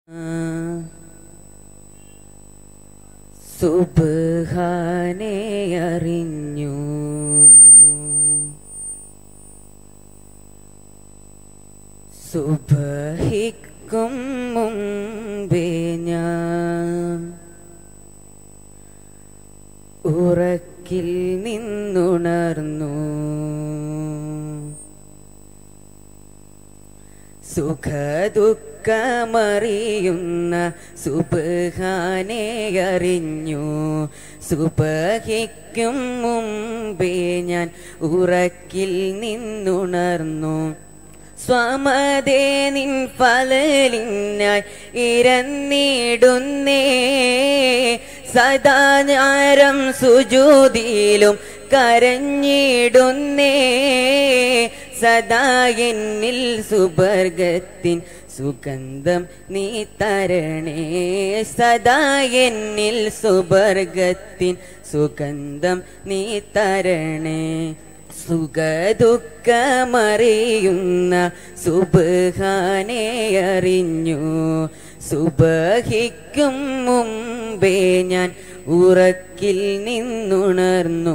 സുബ്ഹാനെ അറിഞ്ഞു സുബഹിക്കും മുമ്പേ ഞാൻ ഉറക്കിൽ നിന്നുണർന്നു സുഖദുഃഖമറിയുന്ന സുബഹാനെ അറിഞ്ഞു സുബഹിക്കും മുമ്പേ ഞാൻ ഉറക്കിൽ നിന്നുണർന്നു സ്വമതേ നിൻ ഫലലിനായി ഇരന്നിടുന്നേ സദാ ഞാരം സുജൂതിയിലും കരഞ്ഞിടുന്നേ സദാ എന്നിൽ സുബർഗത്തിൻ സുഗന്ധം നീ തരണേ സദാ എന്നിൽ സുബർഗത്തിൻ സുഗന്ധം നീ തരണേ സുഖദുഃഖമറിയുന്ന സുബഹാനെ അറിഞ്ഞു സുബഹിക്കും മുമ്പേ ഞാൻ ഉറക്കിൽ നിന്നുണർന്നു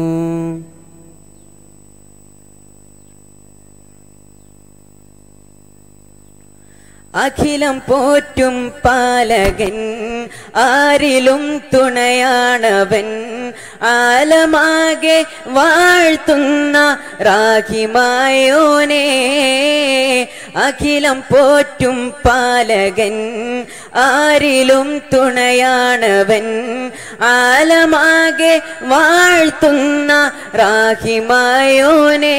അഖിലം പോറ്റും പാലകൻ ആരിലും തുണയാണവൻ ആലമാകെ വാഴ്ത്തുന്ന റാഹിമായോനെ അഖിലം പോറ്റും പാലകൻ ആരിലും തുണയാണവൻ ആലമാകെ വാഴ്ത്തുന്ന റാഹിമായോനെ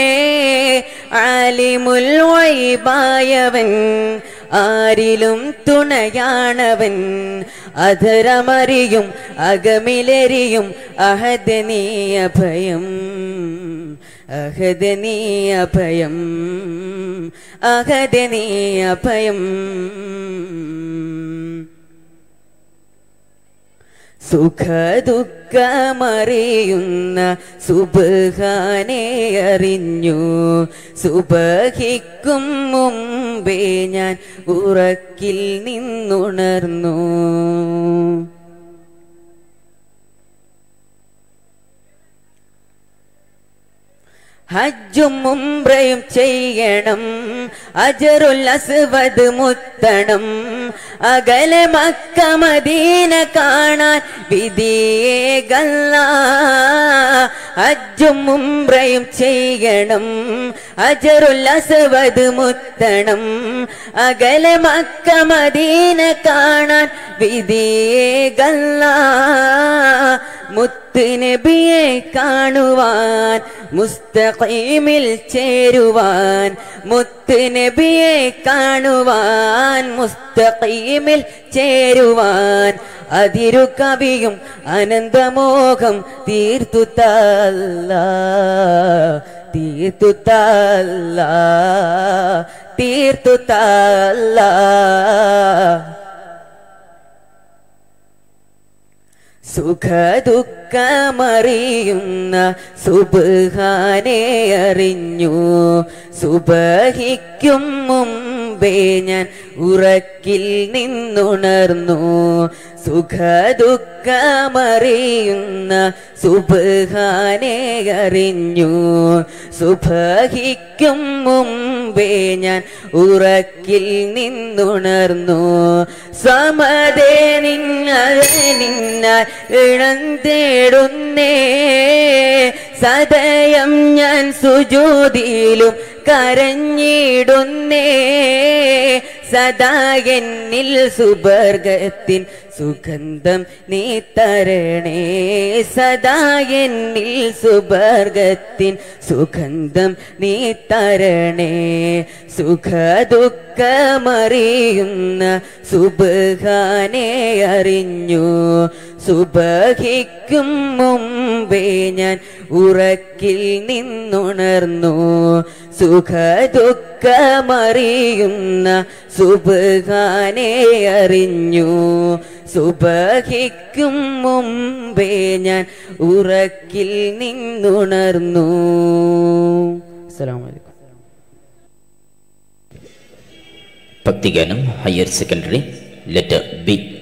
ആലിമുൽ വൈബായവൻ ആരിലും തുണയാണവൻ അധരമറിയും അകമിലെറിയും അഹദനീയ ഭയം അഹദനീയ ഭയം അഹദനീയ ഭയം സുഖദുഃഖമറിയുന്ന സുബഹാനെ അറിഞ്ഞു സുബഹിക്കും മുമ്പേ ഞാൻ ഉറക്കിൽ നിന്നുണർന്നു ഹജ്ജും മുംബ്രയും ചെയ്യണം അജറുൽ അസ്വദ് മുത്തണം അകലെ മക്ക മദീന കാണാൻ വിധിയേകല്ല ഹജ്ജും മുംബ്രയും ചെയ്യണം അജറുൽ അസ്വദ് മുത്തണം അകലെ മക്ക മദീന കാണാൻ വിധിയേകല്ല മുത്ത് നബിയെ കാണുവാൻ മുസ്തഖീമിൽ ചേരുവാൻ മുത്ത് നബിയെ കാണുവാൻ മുസ്തഖീമിൽ ചേരുവാൻ അതിരു കവിയും അനന്തമോഹം തീർത്തു തല്ല തീർത്തു തല്ല തീർത്തു തല്ല സുഖദുഃഖമറിയുന്ന സുബഹാനെ അറിഞ്ഞു സുബഹിക്കും മുമ്പേ ഞാൻ ഉറക്കിൽ നിന്നുണർന്നു സുഖദുഃഖമറിയുന്ന സുബഹാനെ അറിഞ്ഞു സുബഹിക്കും മുമ്പേ ഞാൻ ഉറക്കിൽ നിന്നുണർന്നു സമതേ നിന്നാൽ ഇണം തേടുന്നേ സദയം ഞാൻ സുജൂതിയിലും കരഞ്ഞിടുന്നേ സദാ എന്നിൽ സുബർഗത്തിൻ സുഗന്ധം നീ തരണേ സദാ എന്നിൽ സുബർഗത്തിൻ സുഗന്ധം നീ തരണേ സുഖദുഃഖമറിയുന്ന സുബഹാനെ അറിഞ്ഞു സുബഹിക്കും മുമ്പേ ഞാൻ ഉറക്കിൽ നിന്നുണർന്നു സുഖദുഃഖമറിയുന്ന സുബഹാനെ അറിഞ്ഞു സുബഹിക്കും മുമ്പേ ഞാൻ ഉറക്കിൽ നിന്നുണർന്നു അസ്സലാമു അലൈക്കും ഭക്തിഗാനം ഹയർ സെക്കൻഡറി ലെറ്റർ ബി